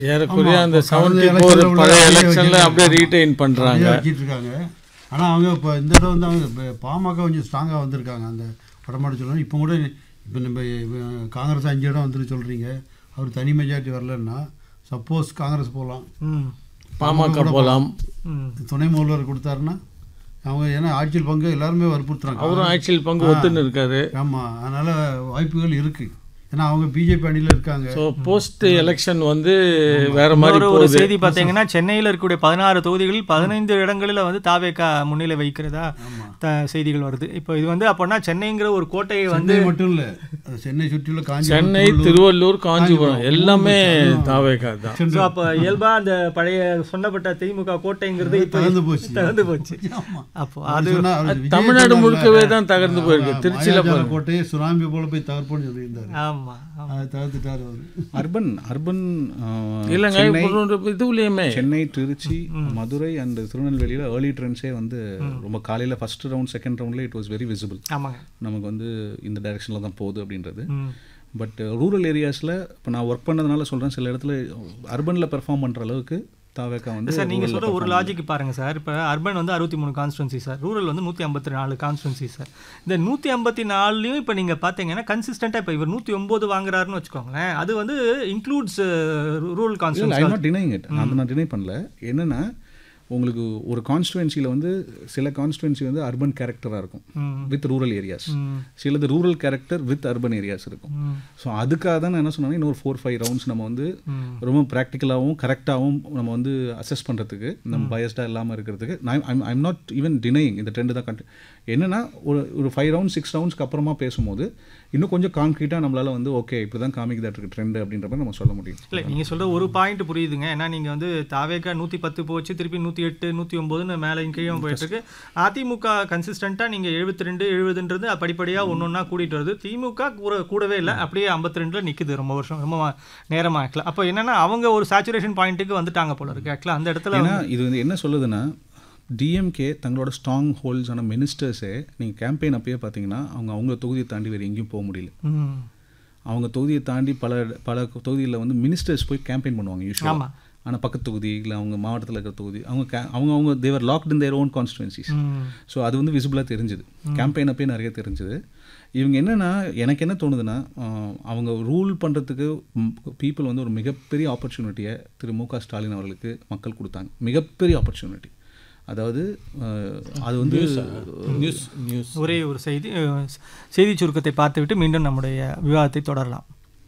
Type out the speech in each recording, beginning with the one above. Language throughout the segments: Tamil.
ஏறக்குறைய ஆமா, அந்த அப்ப கடந்த செவன்டி election ஃபோர் ல உள்ள பழைய அப்படியே எலெக்ஷன்ல வச்சிருக்காங்க. அப்படியே ரீடைன் பண்றாங்க அப்படியே வச்சிட்டு இருக்காங்க ஆனால் அவங்க இப்போ இந்த தடவை வந்து அவங்க இப்ப பாமக கொஞ்சம் ஸ்ட்ராங்காக வந்திருக்காங்க அந்த வடமாடு சொல்லணும் இப்போ கூட இப்போ நம்ம இப்ப காங்கிரஸ் அஞ்சு இடம் வந்துட்டு சொல்கிறீங்க அவர் தனி மெஜாரிட்டி வரலன்னா சப்போஸ் காங்கிரஸ் போகலாம் ம் பாமக போலாம் ம் துணை முதல்வர் கொடுத்தாருன்னா அவங்க ஏன்னா ஆட்சியில் பங்கு எல்லாருமே வற்புறுத்துறாங்க அவரும் ஆட்சியில் பங்கு ஒத்துன்னு இருக்காரு ஆமாம் அதனால் வாய்ப்புகள் இருக்குது ஏன்னா அவங்க பிஜேபி அணியில் இருக்காங்க ஸோ போஸ்ட் எலெக்ஷன் வந்து வேற மாதிரி இன்னொரு ஒரு போகுது செய்தி பார்த்தீங்கன்னா சென்னையில் இருக்கக்கூடிய பதினாறு தொகுதிகளில் பதினைந்து இடங்களில் வந்து தாவேக்கா முன்னிலை வைக்கிறதா ஆமாம் த செய்திகள் வருது இப்போ இது வந்து அப்போனா சென்னைங்கிற ஒரு கோட்டையை வந்து சென்னை மட்டும் இல்லை சென்னை சுற்றியுள்ள காஞ்சிபுரம் சென்னை திருவள்ளூர், திருவள்ளூர் காஞ்சிபுரம் காஞ்சிபுரம், எல்லாமே மூணு தாவேகா தான் சென்று- ஸோ அப்போ இயல்பா அந்த பழைய சொன்னப்பட்ட திமுக கோட்டைங்கிறது இப்போ தகர்ந்து போச்சு. தகர்ந்து போச்சு ஆமா. அப்போ அவர் அது சொன்னா- அவர் விஜய் தமிழ்நாடு சொன்னார்ல, முழுக்கவே தான் தகர்ந்து போயிருக்கு ஆ, திருச்சியில மாயாஜால பாருங்க. கோட்டையை சுனாமி போல போய் தகர்ப்போன்னு சொல்லியிருந்தாரு ஆமா ஆமா. அதை தகர்த்துட்டாரு அவரு அர்பன் அர்பன் இல்லைங்க சென்னை இப்போ ஒரு இதுலயுமே சென்னை திருச்சி மதுரை அண்ட் திருநெல்வேலியில் ஏர்லி ட்ரெண்ட்ஸே வந்து ரொம்ப காலையில் ஃபர்ஸ்ட் ரவுண்ட் செகண்ட் ரவுண்ட்ல இட் வாஸ் வெரி விசிபிள் ஆமாங்க நமக்கு வந்து இந்த டைரெக்ஷனில் தான் போகுது அப்படின்றது ம் பட் ரூரல் ஏரியாஸில் இப்போ நான் ஒர்க் பண்ணதுனால சொல்கிறேன் சில இடத்துல அர்பனில் பெர்ஃபார்ம் பண்ணுற அளவுக்கு தாவேக்கா வந்து சார் நீங்கள் rural ல சொல்ற ஒரு perform லாஜிக் பாருங்க சார் இப்போ அர்பன் வந்து அறுபத்தி மூணு கான்ஸ்டுவன்சி சார் ரூரல் வந்து நூற்றி ஐம்பத்தி நாலு கான்ஸ்டுவன்சி சார் இந்த நூற்றி ஐம்பத்தி நாலுலையும் இப்போ நீங்கள் பார்த்தீங்கன்னா கன்சிஸ்டண்ட்டாக இப்போ இவர் நூற்றி ஒம்பது வாங்குறாருன்னு வச்சுக்கோங்களேன் அது வந்து இன்க்ளூட்ஸ் ரூரல் இல்லை I constituency not denying it அது நான் டினை பண்ணல என்னன்னா உங்களுக்கு ஒரு கான்ஸ்டுவன்சியில் வந்து சில கான்ஸ்டுவன்சி வந்து அர்பன் கேரக்டராக இருக்கும் வித் ரூரல் ஏரியாஸ் சிலது rural character with urban areas இருக்கும் ஸோ அதுக்காக தான் நான் என்ன சொன்னேன்னா இன்னொரு ஃபோர் ஃபைவ் ரவுண்ட்ஸ் நம்ம வந்து ரொம்ப ப்ராக்டிக்கலாகவும் கரெக்டாகவும் நம்ம வந்து அசஸ் பண்ணுறதுக்கு நம்ம பயஸ்டாக இல்லாமல் இருக்கிறதுக்கு நான் ஐம் நாட் ஈவன் டினைங் இந்த ட்ரெண்டு தான் கண்டு என்னன்னா ஒரு ஒரு ஃபைவ் ரவுண்ட் சிக்ஸ் ரவுண்ட்ஸ்க்கு அப்புறமா பேசும்போது இன்னும் கொஞ்சம் கான்க்ரீட்டாக நம்மளால வந்து ஓகே இப்படி தான் காமிக்குதா இருக்கு ட்ரெண்ட் அப்படின்ற மாதிரி நம்ம சொல்ல முடியும் இல்லை நீங்கள் சொல்ற ஒரு பாயிண்ட் புரியுதுங்க ஏன்னா நீங்கள் வந்து தாவேக்கா நூற்றி பத்து போச்சு திருப்பி நூற்றி எட்டு நூற்றி ஒம்போதுன்னு மேலே கீழே போயிட்டு இருக்கு அதிமுக கன்சிஸ்டண்ட்டாக நீங்கள் எழுபத்தி ரெண்டு எழுபதுன்றது படிப்படியாக ஒன்று ஒன்றா கூட்டிகிட்டு வருது திமுக கூட கூடவே இல்லை அப்படியே ஐம்பத்தி ரெண்டில் நிற்குது ரொம்ப வருஷம் ரொம்ப நேரமாக ஆக்கலாம் அப்போ என்னன்னா அவங்க ஒரு சேச்சுரேஷன் பாயிண்ட்டுக்கு வந்துட்டாங்க போல இருக்கு ஆக்சுவலாக அந்த இடத்துல ஏன்னா இது வந்து என்ன சொல்லுதுன்னா டிஎம்கே தங்களோட ஸ்ட்ராங் ஹோல்ஸான மினிஸ்டர்ஸே நீங்கள் கேம்பெயின் அப்பயே பார்த்தீங்கன்னா அவங்க அவங்க தொகுதியை தாண்டி வேறு எங்கேயும் போக முடியல ம் அவங்க தொகுதியை தாண்டி பல பல தொகுதியில் வந்து மினிஸ்டர்ஸ் போய் கேம்பெயின் பண்ணுவாங்க யூஸ்வலாக ஆமா. ஆனால் பக்கத்து தொகுதி இல்லை அவங்க மாவட்டத்தில் இருக்கிற தொகுதி அவங்க ca- அவங்க அவங்க they're locked in their own constituencies ம் ஸோ அது வந்து விசிபிளாக தெரிஞ்சுது கேம்பெயின் அப்பயே நிறைய தெரிஞ்சுது இவங்க என்னன்னா எனக்கு என்ன தோணுதுன்னா ஆஹ், அவங்க ரூல் பண்ணுறதுக்கு பீப்புள் வந்து ஒரு மிகப்பெரிய ஆப்பர்ச்சுனிட்டியை திரு மு க ஸ்டாலின் அவர்களுக்கு மக்கள் கொடுத்தாங்க மிகப்பெரிய ஆப்பர்ச்சுனிட்டி அதாவது ஆஹ், அது வந்து நியூஸ் நியூஸ் ஒரே ஒரு செய்தி அஹ், செய்தி சுருக்கத்தை பார்த்துவிட்டு மீண்டும் நம்முடைய விவாதத்தை தொடரலாம்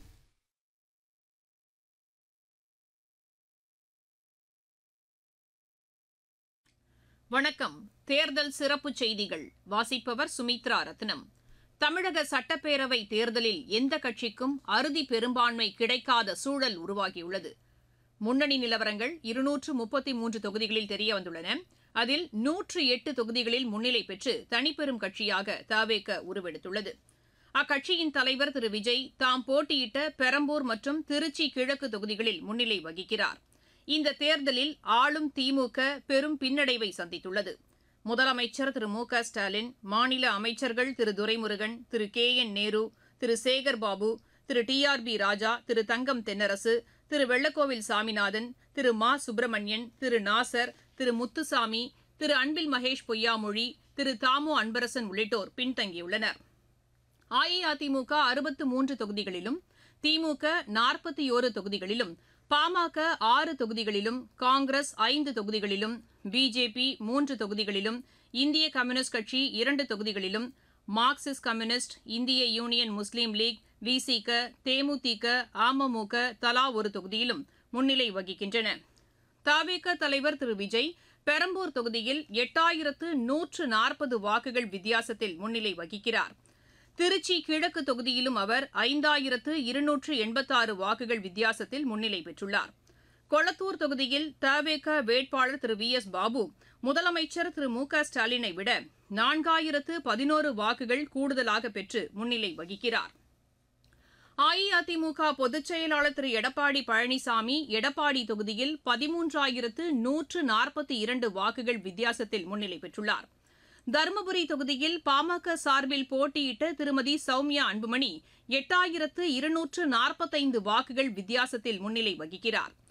வணக்கம் தேர்தல் சிறப்பு செய்திகள் வாசிப்பவர் சுமித்ரா ரத்னம் தமிழக சட்டப்பேரவை தேர்தலில் எந்த கட்சிக்கும் அறுதி பெரும்பான்மை கிடைக்காத சூழல் உருவாகியுள்ளது முன்னணி நிலவரங்கள் இருநூற்று முப்பத்தி மூன்று தொகுதிகளில் தெரியவந்துள்ளன அதில் நூற்று எட்டு தொகுதிகளில் முன்னிலை பெற்று தனிப்பெரும் கட்சியாக தவேக உருவெடுத்துள்ளது அக்கட்சியின் தலைவர் திரு விஜய் தாம் போட்டியிட்ட பெரம்பூர் மற்றும் திருச்சி கிழக்கு தொகுதிகளில் முன்னிலை வகிக்கிறார் இந்த தேர்தலில் ஆளும் திமுக பெரும் பின்னடைவை சந்தித்துள்ளது முதலமைச்சர் திரு மு க ஸ்டாலின் மாநில அமைச்சர்கள் Thiru Duraimurugan Thiru K N Nehru Thiru Sekar Babu Thiru T R B Raja Thiru Thangam Thennarasu Thiru Vellakovil Saminathan Thiru Ma Subramanian திரு நாசர் திரு முத்துசாமி திரு அன்பில் மகேஷ் பொய்யாமொழி திரு தாமு அன்பரசன் உள்ளிட்டோர் பின்தங்கியுள்ளனர் அஇஅதிமுக அறுபத்து மூன்று தொகுதிகளிலும் திமுக நாற்பத்தி ஓரு தொகுதிகளிலும் பாமக ஆறு தொகுதிகளிலும் காங்கிரஸ் ஐந்து தொகுதிகளிலும் பிஜேபி மூன்று தொகுதிகளிலும் இந்திய கம்யூனிஸ்ட் கட்சி இரண்டு தொகுதிகளிலும் மார்க்சிஸ்ட் கம்யூனிஸ்ட் இந்திய union muslim league VCK DMDK AMMK தலா ஒரு தொகுதியிலும் முன்னிலை வகிக்கின்றன தவிக தலைவர் திரு விஜய் பெரம்பூர் தொகுதியில் எட்டாயிரத்து நூற்று நாற்பது வாக்குகள் வித்தியாசத்தில் முன்னிலை வகிக்கிறார் திருச்சி கிழக்கு தொகுதியிலும் அவர் ஐந்தாயிரத்து இருநூற்று எண்பத்தாறு வாக்குகள் வித்தியாசத்தில் முன்னிலை பெற்றுள்ளார் கொளத்தூர் தொகுதியில் தவேக வேட்பாளர் திரு வி எஸ் பாபு முதலமைச்சர் திரு மு க ஸ்டாலினை விட நான்காயிரத்து பதினோரு வாக்குகள் கூடுதலாக பெற்று முன்னிலை வகிக்கிறார் அஇஅதிமுக பொதுச் செயலாளர் திரு எடப்பாடி பழனிசாமி எடப்பாடி தொகுதியில் பதிமூன்றாயிரத்து நூற்று நாற்பத்தி இரண்டு வாக்குகள் வித்தியாசத்தில் முன்னிலை பெற்றுள்ளார் தருமபுரி தொகுதியில் பாமக சார்பில் போட்டியிட்ட திருமதி சௌமியா அன்புமணி எட்டாயிரத்து இருநூற்று நாற்பத்தைந்து வாக்குகள் வித்தியாசத்தில் முன்னிலை வகிக்கிறார்